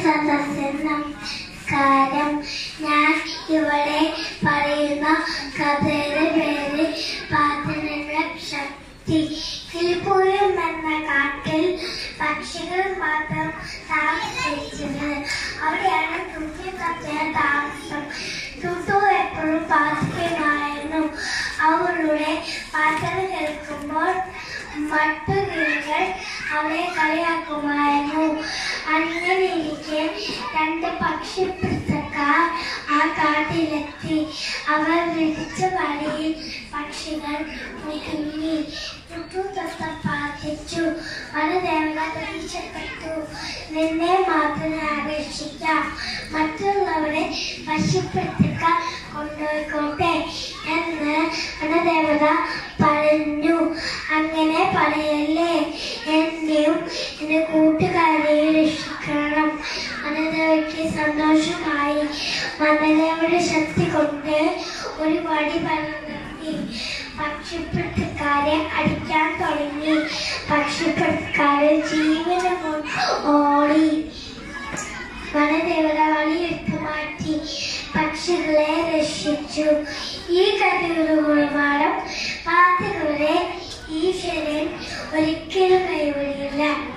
സദസ്സിന് നമസ്കാരം ഞാൻ ഇവിടെ പറയുന്ന കഥയുടെ പേര് പാത്രങ്ങളുടെ ശക്തി കിളിപ്പൂരം എന്ന കാട്ടിൽ പക്ഷികൾ മാത്രം താമസിച്ചത് അവിടെയാണ് തുമ്പി തത്തയ താമസം തുട്ടു എപ്പോഴും പാസിക്കുമായിരുന്നു അവളുടെ പാത്രം കേൾക്കുമ്പോൾ മറ്റു കിളികൾ അവളെ കളിയാക്കുമായിരുന്നു അങ്ങനെ ഇരിക്കെ രണ്ട് പക്ഷിപ്പിടുത്തക്കാർ ആ കാട്ടിലെത്തി അവർ വിളിച്ച വഴിയിൽ പക്ഷികൾ മുങ്ങി ചുറ്റുതത്ത പ്രാർത്ഥിച്ചു വനദേവത പ്രതീക്ഷപ്പെട്ടു നിന്നെ മാത്രം ഞാൻ രക്ഷിക്കാം മറ്റുള്ളവരെ വശപ്പെടുത്തിക്കാൻ കൊണ്ടുപോയിക്കോട്ടെ എന്ന് വനദേവത പറഞ്ഞു അങ്ങനെ പറയല്ലേ എന്നെയും എന്റെ കൂട്ടുകാരെയും രക്ഷിക്കണം വനദേവയ്ക്ക് സന്തോഷമായി വനദേവയുടെ ശക്തി കൊണ്ട് ഒരു വടി പരത്തി പക്ഷിപ്പെടുത്തക്കാരെ അടിക്കാൻ തുടങ്ങി പക്ഷിപ്പെടുത്തക്കാരെ ജീവനം കൊണ്ട് ഓടി വനദേവത വഴിയെടുത്ത് മാറ്റി പക്ഷികളെ രക്ഷിച്ചു ഈ കഥയുടെ ഗുണപാഠം പാത്തുകളെ ഈശ്വരൻ ഒരിക്കലും കൈവിടില്ല